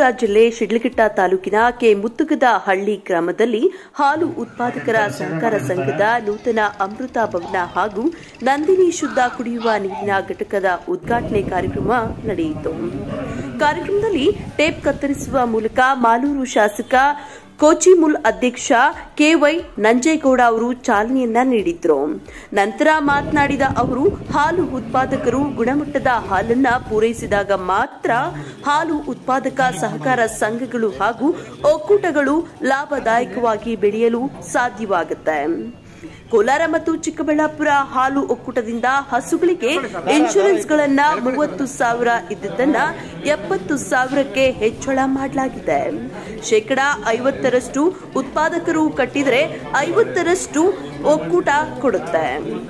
ಜಿಲ್ಲೆ ಶಿಡ್ಲಘಟ್ಟ ತಾಲೂಕಿನ ಕೆ ಮುತ್ತುಗದ ಹಳ್ಳಿ ಗ್ರಾಮದಲ್ಲಿ ಹಾಲು ಉತ್ಪಾದಕರ ಸಹಕಾರ ಸಂಘದ ನೂತನ ಅಮೃತ ಭವನ ಹಾಗೂ ನಂದಿನಿ ಶುದ್ಧ ಕುಡಿಯುವ ನೀರಿನ ಘಟಕದ ಉದ್ಘಾಟನೆ ಕಾರ್ಯಕ್ರಮ ನಡೆಯಿತು ಕಾರ್ಯಕ್ರಮದಲ್ಲಿ ಟೇಪ್ ಕತ್ತರಿಸುವ ಮೂಲಕ ಮಾಲೂರು ಶಾಸಕ ಕೋಚಿಮುಲ್ ಅಧ್ಯಕ್ಷ ಕೆವೈ ನಂಜೇಗೌಡ ಅವರು ಚಾಲನೆಯನ್ನ ನೀಡಿದ್ರು ನಂತರ ಮಾತನಾಡಿದ ಅವರು ಹಾಲು ಉತ್ಪಾದಕರು ಗುಣಮಟ್ಟದ ಹಾಲನ್ನ ಪೂರೈಸಿದಾಗ ಮಾತ್ರ ಹಾಲು ಉತ್ಪಾದಕ ಸಹಕಾರ ಸಂಘಗಳು ಹಾಗೂ ಒಕ್ಕೂಟಗಳು ಲಾಭದಾಯಕವಾಗಿ ಬೆಳೆಯಲು ಸಾಧ್ಯವಾಗುತ್ತೆ ಕೋಲಾರ ಮತ್ತು ಚಿಕ್ಕಬಳ್ಳಾಪುರ ಹಾಲು ಒಕ್ಕೂಟದಿಂದ ಹಸುಗಳಿಗೆ ಇನ್ಶೂರೆನ್ಸ್ಗಳನ್ನ ಮೂವತ್ತು ಸಾವಿರ ಇದ್ದಿದ್ದನ್ನ ಎಪ್ಪತ್ತು ಸಾವಿರಕ್ಕೆ ಹೆಚ್ಚಳ ಮಾಡಲಾಗಿದೆ ಶೇಕಡಾ ಐವತ್ತರಷ್ಟು ಉತ್ಪಾದಕರು ಕಟ್ಟಿದರೆ ಐವತ್ತರಷ್ಟು ಒಕ್ಕೂಟ ಕೊಡುತ್ತೆ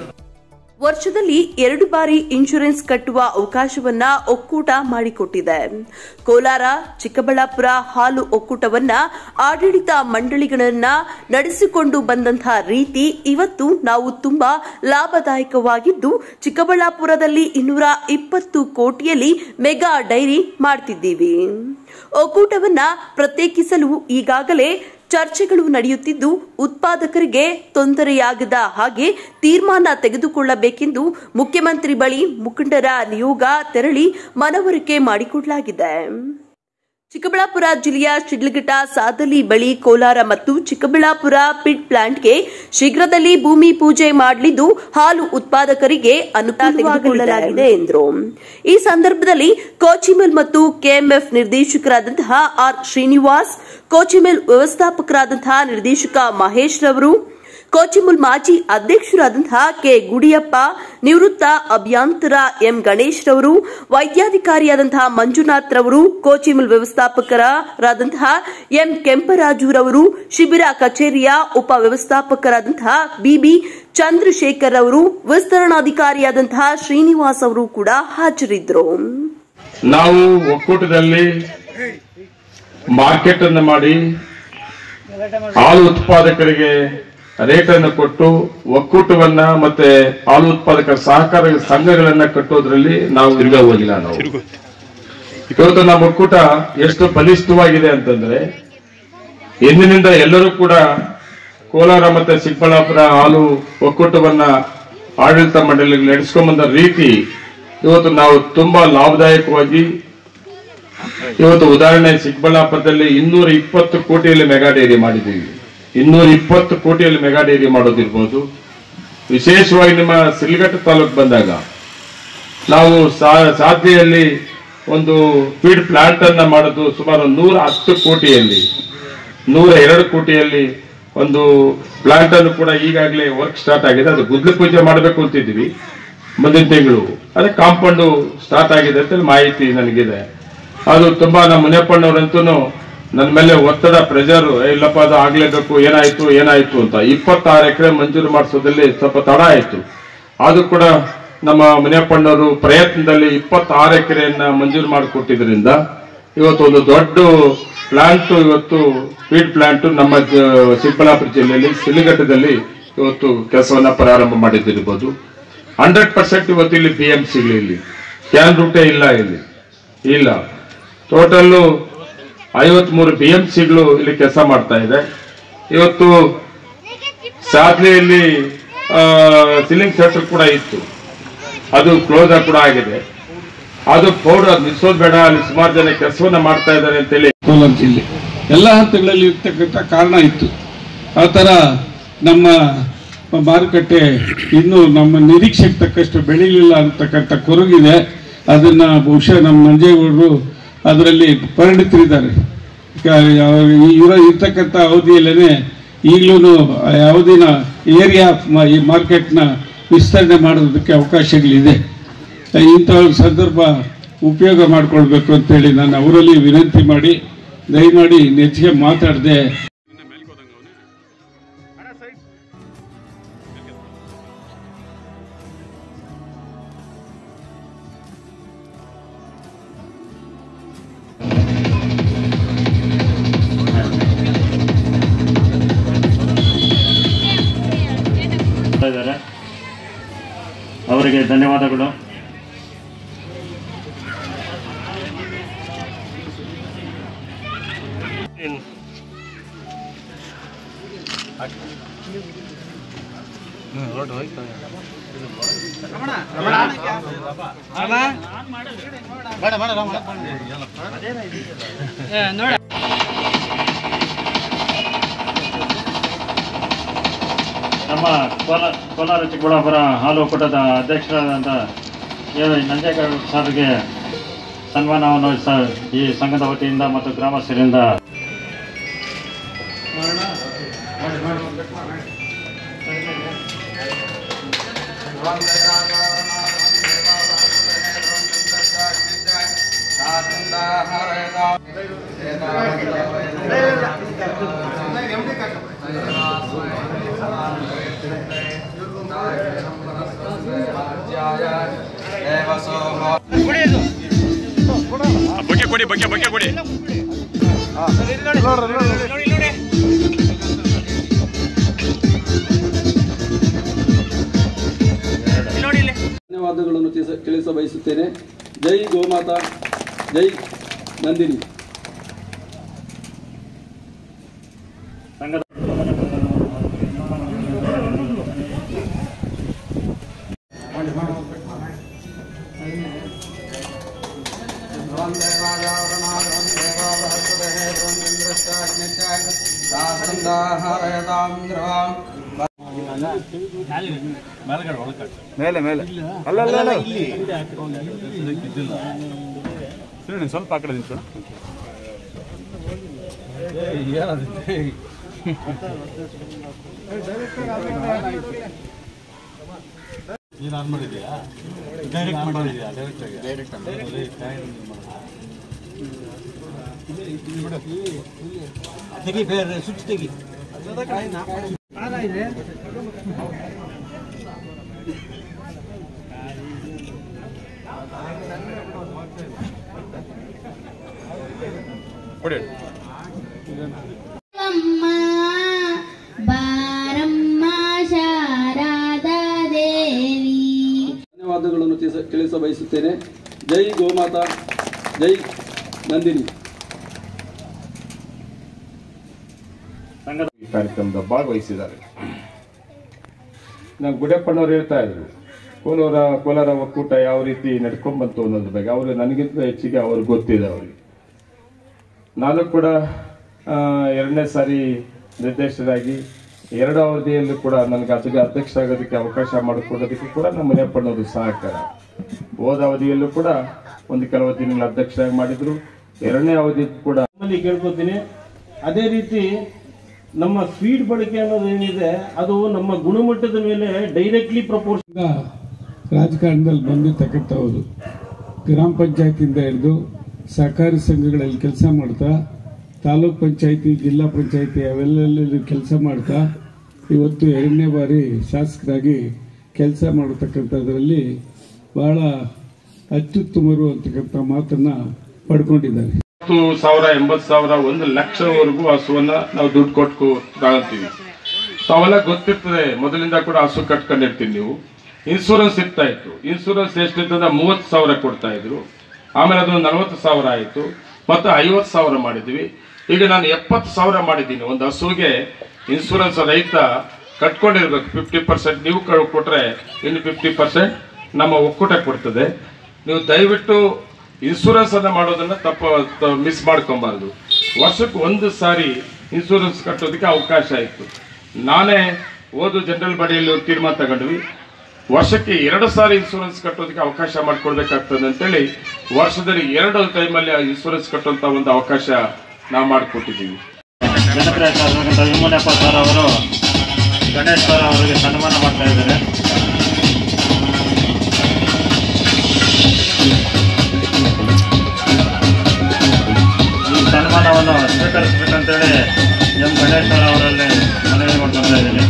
ವರ್ಷದಲ್ಲಿ ಎರಡು ಬಾರಿ ಇನ್ಶೂರೆನ್ಸ್ ಕಟ್ಟುವ ಅವಕಾಶವನ್ನ ಒಕ್ಕೂಟ ಮಾಡಿಕೊಟ್ಟಿದೆ ಕೋಲಾರ ಚಿಕ್ಕಬಳ್ಳಾಪುರ ಹಾಲು ಒಕ್ಕೂಟವನ್ನ ಆಡಳಿತ ಮಂಡಳಿಗಳನ್ನ ನಡೆಸಿಕೊಂಡು ಬಂದಂತಹ ರೀತಿ ಇವತ್ತು ನಾವು ತುಂಬಾ ಲಾಭದಾಯಕವಾಗಿದ್ದು ಚಿಕ್ಕಬಳ್ಳಾಪುರದಲ್ಲಿ ಇನ್ನೂರ ಇಪ್ಪತ್ತು ಕೋಟಿಯಲ್ಲಿ ಮೆಗಾ ಡೈರಿ ಮಾಡ್ತಿದ್ದೀವಿ ಒಕ್ಕೂಟವನ್ನ ಪ್ರತ್ಯೇಕಿಸಲು ಈಗಾಗಲೇ ಚರ್ಚೆಗಳು ನಡೆಯುತ್ತಿದ್ದು ಉತ್ಪಾದಕರಿಗೆ ತೊಂದರೆಯಾಗದ ಹಾಗೆ ತೀರ್ಮಾನ ತೆಗೆದುಕೊಳ್ಳಬೇಕೆಂದು ಮುಖ್ಯಮಂತ್ರಿ ಬಳಿ ಮುಖಂಡರ ನಿಯೋಗ ತೆರಳಿ ಮನವರಿಕೆ ಮಾಡಿಕೊಡಲಾಗಿದೆ ಚಿಕ್ಕಬಳ್ಳಾಪುರ ಜಿಲ್ಲೆಯ ಶಿಡ್ಲಘಟ್ಟ ಸಾದಲಿ ಬಳಿ ಕೋಲಾರ ಮತ್ತು ಚಿಕ್ಕಬಳ್ಳಾಪುರ ಪಿಟ್ ಪ್ಲಾಂಟ್ಗೆ ಶೀಘ್ರದಲ್ಲಿ ಭೂಮಿ ಪೂಜೆ ಮಾಡಲಿದ್ದು ಹಾಲು ಉತ್ಪಾದಕರಿಗೆ ಅನುದಾನ ತೆಗೆದುಕೊಳ್ಳಲಾಗಿದೆ ಎಂದರು ಈ ಸಂದರ್ಭದಲ್ಲಿ ಕೋಚಿಮಿಲ್ ಮತ್ತು ಕೆಎಂಎಫ್ ನಿರ್ದೇಶಕರಾದಂತಹ ಆರ್ ಶ್ರೀನಿವಾಸ್ ಕೋಚಿಮಿಲ್ ವ್ಯವಸ್ಥಾಪಕರಾದಂತಹ ನಿರ್ದೇಶಕ ಮಹೇಶ್ ರವರು ಕೋಚಿಮುಲ್ ಮಾಜಿ ಅಧ್ಯಕ್ಷರಾದಂತಹ ಕೆ ಗುಡಿಯಪ್ಪ ನಿವೃತ್ತ ಅಭಿಯಂತರ ಎಂ ಗಣೇಶ್ ರವರು ವೈದ್ಯಾಧಿಕಾರಿಯಾದಂತಹ ಮಂಜುನಾಥ್ ರವರು ಕೋಚಿಮುಲ್ ವ್ಯವಸ್ಥಾಪಕರಾದಂತಹ ಎಂ ಕೆಂಪರಾಜು ರವರು ಶಿಬಿರ ಕಚೇರಿಯ ಉಪ ವ್ಯವಸ್ಥಾಪಕರಾದಂತಹ ಬಿಬಿ ಚಂದ್ರಶೇಖರ್ ಅವರು ವಿಸ್ತರಣಾಧಿಕಾರಿಯಾದಂತಹ ಶ್ರೀನಿವಾಸ್ ಅವರು ಕೂಡ ಹಾಜರಿದ್ದರು ನಾವು ಒಕ್ಕೂಟದಲ್ಲಿ ಮಾರ್ಕೆಟ್ ಅನ್ನು ಮಾಡಿ ಹಾಲು ಉತ್ಪಾದಕರಿಗೆ ರೇಟ್ ಅನ್ನು ಕೊಟ್ಟು ಒಕ್ಕೂಟವನ್ನ ಮತ್ತೆ ಹಾಲು ಉತ್ಪಾದಕರ ಸಹಕಾರ ಸಂಘಗಳನ್ನ ಕಟ್ಟೋದ್ರಲ್ಲಿ ನಾವು ತಿರ್ಗಾ ಹೋಗಿಲ್ಲ ನಾವು ಇವತ್ತು ನಮ್ಮ ಒಕ್ಕೂಟ ಎಷ್ಟು ಬಲಿಷ್ಠವಾಗಿದೆ ಅಂತಂದ್ರೆ ಎಂದಿನಿಂದ ಎಲ್ಲರೂ ಕೂಡ ಕೋಲಾರ ಮತ್ತೆ ಚಿಕ್ಕಬಳ್ಳಾಪುರ ಹಾಲು ಒಕ್ಕೂಟವನ್ನ ಆಡಳಿತ ಮಂಡಳಿಗೆ ನಡೆಸ್ಕೊಂಡ್ ಬಂದ ರೀತಿ ಇವತ್ತು ನಾವು ತುಂಬಾ ಲಾಭದಾಯಕವಾಗಿ ಇವತ್ತು ಉದಾಹರಣೆ ಚಿಕ್ಕಬಳ್ಳಾಪುರದಲ್ಲಿ ಇನ್ನೂರ ಇಪ್ಪತ್ತು ಕೋಟಿಯಲ್ಲಿ ಮೆಗಾ ಡೈರಿ ಮಾಡಿದ್ದೀವಿ ಇನ್ನೂರ ಇಪ್ಪತ್ತು ಕೋಟಿಯಲ್ಲಿ ಮೆಗಾ ಡೈರಿ ಮಾಡೋದಿರ್ಬೋದು ವಿಶೇಷವಾಗಿ ನಿಮ್ಮ ಸಿಲ್ಘಟ್ಟ ತಾಲೂಕು ಬಂದಾಗ ನಾವು ಸಾ- ಸಾಧ್ನೆಯಲ್ಲಿ ಒಂದು ಫೀಡ್ ಪ್ಲಾಂಟ್ ಅನ್ನ ಮಾಡೋದು ಸುಮಾರು ನೂರ ಹತ್ತು ಕೋಟಿಯಲ್ಲಿ ನೂರ ಎರಡು ಕೋಟಿಯಲ್ಲಿ ಒಂದು ಪ್ಲಾಂಟ್ ಅನ್ನು ಕೂಡ ಈಗಾಗಲೇ ವರ್ಕ್ ಸ್ಟಾರ್ಟ್ ಆಗಿದೆ ಅದು ಗುದ್ಲು ಪೂಜೆ ಮಾಡಬೇಕು ಅಂತಿದ್ವಿ ಮುಂದಿನ ತಿಂಗಳು ಅದೇ ಕಾಂಪೌಂಡ್ ಸ್ಟಾರ್ಟ್ ಆಗಿದೆ ಅಂತ ಮಾಹಿತಿ ನನಗಿದೆ ಅದು ತುಂಬಾ ನಮ್ಮ ಮುನಿಯಪ್ಪಣ್ಣವರಂತೂ ನನ್ನ ಮೇಲೆ ಒತ್ತಡ ಪ್ರೆಷರ್ ಇಲ್ಲಪ್ಪ ಅದು ಆಗ್ಲೇಬೇಕು ಏನಾಯ್ತು ಏನಾಯ್ತು ಅಂತ ಇಪ್ಪತ್ತಾರು ಎಕರೆ ಮಂಜೂರು ಮಾಡಿಸೋದ್ರಲ್ಲಿ ಸ್ವಲ್ಪ ತಡ ಆಯ್ತು ಅದು ಕೂಡ ನಮ್ಮ ಮುನಿಯಪ್ಪಣ್ಣವರು ಪ್ರಯತ್ನದಲ್ಲಿ ಇಪ್ಪತ್ತಾರು ಎಕರೆಯನ್ನ ಮಂಜೂರು ಮಾಡಿಕೊಟ್ಟಿದ್ರಿಂದ ಇವತ್ತು ಒಂದು ದೊಡ್ಡ ಪ್ಲಾಂಟ್ ಇವತ್ತು ಫೀಡ್ ಪ್ಲಾಂಟ್ ನಮ್ಮ ಜ- ಚಿಕ್ಕಬಳ್ಳಾಪುರ ಜಿಲ್ಲೆಯಲ್ಲಿ ಸಿಲಿಘಟ್ಟದಲ್ಲಿ ಇವತ್ತು ಕೆಲಸವನ್ನ ಪ್ರಾರಂಭ ಮಾಡಿದ್ದಿರ್ಬೋದು ಹಂಡ್ರೆಡ್ ಪರ್ಸೆಂಟ್ ಇವತ್ತು ಇಲ್ಲಿ ಬಿ ಎಂ ಇಲ್ಲಿ ಕ್ಯಾನ್ ರೂಟೇ ಇಲ್ಲ ಇಲ್ಲಿ ಇಲ್ಲ ಟೋಟಲ್ಲು ಐವತ್ಮೂರು ಬಿ ಎಂ ಸಿಗಳು ಇಲ್ಲಿ ಕೆಲಸ ಮಾಡ್ತಾ ಇದೆ ಇವತ್ತು ಸಾದ್ಲಿಯಲ್ಲಿ ಸಿಲಿಂಗ್ ಸೆಂಟರ್ ಕೂಡ ಇತ್ತು ಅದು ಕ್ಲೋಸ್ ಕೂಡ ಆಗಿದೆ ಅದು ಪೌಡರ್ ಅದು ನಿಲ್ಸೋದು ಬೇಡ ಅಲ್ಲಿ ಸುಮಾರು ಜನ ಕೆಲಸವನ್ನ ಮಾಡ್ತಾ ಇದ್ದಾರೆ ಅಂತೇಳಿ ಕೋಲಾರ ಜಿಲ್ಲೆ ಎಲ್ಲ ಹಂತಗಳಲ್ಲಿ ಇರ್ತಕ್ಕಂಥ ಕಾರಣ ಇತ್ತು ಆ ಥರ ನಮ್ಮ ಮಾರುಕಟ್ಟೆ ಇನ್ನೂ ನಮ್ಮ ನಿರೀಕ್ಷೆಗೆ ತಕ್ಕಷ್ಟು ಬೆಳೀಲಿಲ್ಲ ಅಂತಕ್ಕಂಥ ಕೊರಗಿದೆ ಅದನ್ನ ಬಹುಶಃ ನಮ್ಮ ನಂಜೇಗೌಡರು ಅದರಲ್ಲಿ ಪರಿಣಿತರಿದ್ದಾರೆ ಕ- ಅವ್ರು ಇರೋ ಇರ್ತಕ್ಕಂಥ ಅವಧಿಯಲ್ಲೇ ಈಗಲೂ ಯಾವುದಿನ ಏರಿಯಾ ಈ ಮಾರ್ಕೆಟ್ನ ವಿಸ್ತರಣೆ ಮಾಡೋದಕ್ಕೆ ಅವಕಾಶಗಳಿದೆ ಇಂಥ ಒಂದು ಸಂದರ್ಭ ಉಪಯೋಗ ಮಾಡಿಕೊಳ್ಬೇಕು ಅಂತೇಳಿ ನಾನು ಅವರಲ್ಲಿ ವಿನಂತಿ ಮಾಡಿ ದಯಮಾಡಿ ನೆಚ್ಚಿಗೆ ಮಾತಾಡದೆ ಇದ್ದಾರೆ ಅವರಿಗೆ ಧನ್ಯವಾದಗಳು ನಮ್ಮ ಕೋಲಾರ ಕೋಲಾರ ಚಿಕ್ಕಬಳ್ಳಾಪುರ ಹಾಲು ಒಕ್ಕೂಟದ ಅಧ್ಯಕ್ಷರಾದಂಥ ಎ ನಂಜೇಗೌಡ ಸರ್ಗೆ ಸನ್ಮಾನವನ್ನು ಸ ಈ ಸಂಘದ ವತಿಯಿಂದ ಮತ್ತು ಗ್ರಾಮಸ್ಥರಿಂದ ಬಗ್ಗೆ ಕೊಡಿ ಬಗ್ಗೆ ಬಗ್ಗೆ ಕೊಡಿ ಧನ್ಯವಾದಗಳನ್ನು ತಿಳಿಸ ತಿಳಿಸ ಬಯಸುತ್ತೇನೆ ಜೈ ಗೋಮಾತಾ ಜೈ ನಂದಿನಿ ಸಂಘದ ಮೇಲೆ ಮೇಲೆ ಅಲ್ಲ ಅಲ್ಲ ಅಲ್ಲ ಇಲ್ಲಿ ಸ್ವಲ್ಪ ಆ ಕಡೆ ನಿಂತು ಕೊಡಿ ಅಮ್ಮ ಬಾರಮ್ಮ ಶಾರದಾ ದೇವಿ ಧನ್ಯವಾದಗಳನ್ನು ತಿಳಿಸ ತಿಳಿಸ ಬಯಸುತ್ತೇನೆ ಜೈ ಗೋಮಾತಾ ಜೈ ನಂದಿನಿ ಸಂಘದ ಈ ಕಾರ್ಯಕ್ರಮದ ಭಾಗವಹಿಸಿದ್ದಾರೆ ನಾವು ಗುಡಪ್ಪಣ್ಣವ್ರು ಹೇಳ್ತಾ ಇದ್ರು ಕೋಲಾರ ಕೋಲಾರ ಒಕ್ಕೂಟ ಯಾವ ರೀತಿ ನಡ್ಕೊಂಡ್ಬಂತು ಅನ್ನೋದ್ರ ಬಗ್ಗೆ ಅವರು ನನಗಿಂತ ಹೆಚ್ಚಿಗೆ ಅವ್ರಿಗೆ ಗೊತ್ತಿದೆ ಅವರಿಗೆ ನಾನು ಕೂಡ ಆ, ಎರಡನೇ ಸಾರಿ ನಿರ್ದೇಶಕರಾಗಿ ಎರಡು ಅವಧಿಯಲ್ಲೂ ಕೂಡ ನನಗೆ ಅದಕ್ಕೆ ಅಧ್ಯಕ್ಷರಾಗೋದಕ್ಕೆ ಅವಕಾಶ ಮಾಡಿಕೊಡೋದಕ್ಕೆ ಕೂಡ ನಮ್ಮ ಮುನಿಯಪ್ಪಣ್ಣವರು ಸಹಕಾರ ಹೋದ ಅವಧಿಯಲ್ಲೂ ಕೂಡ ಒಂದು ಕೆಲವು ದಿನಗಳ ಅಧ್ಯಕ್ಷರಾಗಿ ಮಾಡಿದ್ರು ಎರಡನೇ ಅವಧಿ ಕೂಡ ನಮ್ಮಲ್ಲಿ ಕೇಳ್ಕೊತೀನಿ ಅದೇ ರೀತಿ ನಮ್ಮ ಸ್ವೀಟ್ ಬಳಕೆ ಅನ್ನೋದು ಏನಿದೆ ಅದು ನಮ್ಮ ಗುಣಮಟ್ಟದ ಮೇಲೆ ಡೈರೆಕ್ಟ್ಲಿ ಪ್ರಪೋರ್ಷನ್ ಈಗ ರಾಜಕಾರಣದಲ್ಲಿ ಬಂದಿರ್ತಕ್ಕಂಥವ್ರು ಗ್ರಾಮ ಪಂಚಾಯತಿಯಿಂದ ಹಿಡಿದು ಸಹಕಾರಿ ಸಂಘಗಳಲ್ಲಿ ಕೆಲಸ ಮಾಡ್ತಾ ತಾಲೂಕ್ ಪಂಚಾಯತಿ ಜಿಲ್ಲಾ ಪಂಚಾಯತಿ ಅವೆಲ್ಲಲ್ಲಿ ಕೆಲಸ ಮಾಡ್ತಾ ಇವತ್ತು ಎರಡನೇ ಬಾರಿ ಶಾಸಕರಾಗಿ ಕೆಲಸ ಮಾಡತಕ್ಕಂಥದ್ರಲ್ಲಿ ಬಹಳ ಅತ್ಯುತ್ತಮರು ಅಂತಕ್ಕಂಥ ಮಾತನ್ನ ಪಡ್ಕೊಂಡಿದ್ದಾರೆ ಹತ್ತು ಸಾವಿರ ಎಂಬತ್ತು ಸಾವಿರ ಒಂದು ಲಕ್ಷವರೆಗೂ ಹಸುವನ್ನ ನಾವು ದುಡ್ಡು ಕೊಟ್ಟು ತಗೊಂತೀವಿ ಅವೆಲ್ಲ ಗೊತ್ತಿರ್ತದೆ ಮೊದಲಿಂದ ಕೂಡ ಹಸು ಕಟ್ಕೊಂಡಿರ್ತೀವಿ ನೀವು ಇನ್ಸೂರೆನ್ಸ್ ಇರ್ತಾ ಇತ್ತು ಇನ್ಸೂರೆನ್ಸ್ ಎಷ್ಟಿರ್ತದ ಮೂವತ್ತು ಸಾವಿರ ಕೊಡ್ತಾ ಇದ್ರು ಆಮೇಲೆ ಅದು ನಲವತ್ತು ಸಾವಿರ ಆಯಿತು ಮತ್ತು ಐವತ್ತು ಸಾವಿರ ಮಾಡಿದ್ವಿ ಈಗ ನಾನು ಎಪ್ಪತ್ತು ಸಾವಿರ ಮಾಡಿದ್ದೀನಿ ಒಂದು ಹಸುವಿಗೆ ಇನ್ಸೂರೆನ್ಸ್ ರೈತ ಕಟ್ಕೊಂಡಿರ್ಬೇಕು ಫಿಫ್ಟಿ ಪರ್ಸೆಂಟ್ ನೀವು ಕ- ಕೊಟ್ರೆ ಇನ್ನು ಫಿಫ್ಟಿ ಪರ್ಸೆಂಟ್ ನಮ್ಮ ಒಕ್ಕೂಟ ಕೊಡ್ತದೆ ನೀವು ದಯವಿಟ್ಟು ಇನ್ಸೂರೆನ್ಸ್ ಅನ್ನ ಮಾಡೋದನ್ನ ತಪ್ಪ ಮಿಸ್ ಮಾಡ್ಕೊಬಾರ್ದು ವರ್ಷಕ್ಕೆ ಒಂದು ಸಾರಿ ಇನ್ಸೂರೆನ್ಸ್ ಕಟ್ಟೋದಕ್ಕೆ ಅವಕಾಶ ಇತ್ತು ನಾನೇ ಓದು ಜನರಲ್ ಬಾಡಿಯಲ್ಲಿ ಒಂದು ತೀರ್ಮಾನ ತಗೊಂಡ್ವಿ ವರ್ಷಕ್ಕೆ ಎರಡು ಸಾರಿ ಇನ್ಸೂರೆನ್ಸ್ ಕಟ್ಟೋದಕ್ಕೆ ಅವಕಾಶ ಮಾಡಿಕೊಡ್ಬೇಕಾಗ್ತದೆ ಅಂತೇಳಿ ವರ್ಷದಲ್ಲಿ ಎರಡು ಟೈಮಲ್ಲಿ ಇನ್ಸೂರೆನ್ಸ್ ಕಟ್ಟುವಂತ ಒಂದು ಅವಕಾಶ ನಾವು ಮಾಡಿಕೊಟ್ಟಿದ್ದೀವಿ ಜನಪ್ರಿಯರಾದಂಥ ವಿಮುನಪ್ಪ ಸರ್ ಅವರು ಗಣೇಶ್ ಸರ್ ಅವರಿಗೆ ಸನ್ಮಾನ ಮಾಡ್ತಾ ಇದ್ದಾರೆ ಈ ಸನ್ಮಾನವನ್ನು ಸ್ವೀಕರಿಸಬೇಕಂತೇಳಿ ಎಂ ಗಣೇಶ್ ಸರ್ ಅವರಲ್ಲಿ ಮನವಿ ಮಾಡ್ಕೊತಾ ಇದ್ದೀನಿ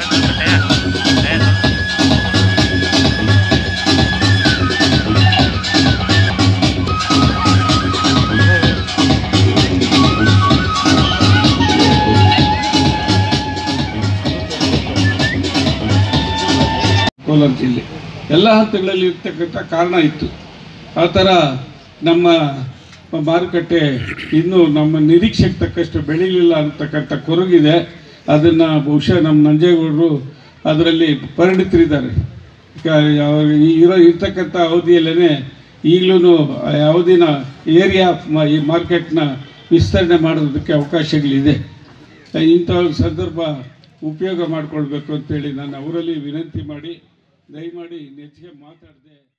ಕೋಲಾರ ಜಿಲ್ಲೆ ಎಲ್ಲ ಹಂತಗಳಲ್ಲಿ ಇರ್ತಕ್ಕಂಥ ಕಾರಣ ಇತ್ತು ಆ ಥರ ನಮ್ಮ ಮಾರುಕಟ್ಟೆ ಇನ್ನೂ ನಮ್ಮ ನಿರೀಕ್ಷೆಗೆ ತಕ್ಕಷ್ಟು ಬೆಳೀಲಿಲ್ಲ ಅಂತಕ್ಕಂಥ ಕೊರಗಿದೆ ಅದನ್ನು ಬಹುಶಃ ನಮ್ಮ ನಂಜೇಗೌಡರು ಅದರಲ್ಲಿ ಪರಿಣಿತರಿದ್ದಾರೆ ಕ- ಯಾವ- ಇರೋ ಇರ್ತಕ್ಕಂಥ ಅವಧಿಯಲ್ಲೇ ಈಗಲೂ ಯಾವುದಿನ ಏರಿಯಾ ಈ ಮಾರ್ಕೆಟ್ನ ವಿಸ್ತರಣೆ ಮಾಡೋದಕ್ಕೆ ಅವಕಾಶಗಳಿದೆ ಇಂಥ ಒಂದು ಸಂದರ್ಭ ಉಪಯೋಗ ಮಾಡಿಕೊಳ್ಬೇಕು ಅಂತೇಳಿ ನಾನು ಅವರಲ್ಲಿ ವಿನಂತಿ ಮಾಡಿ ದಯಮಾಡಿ ಹೆಚ್ಚಿಗೆ ಮಾತಾಡದೆ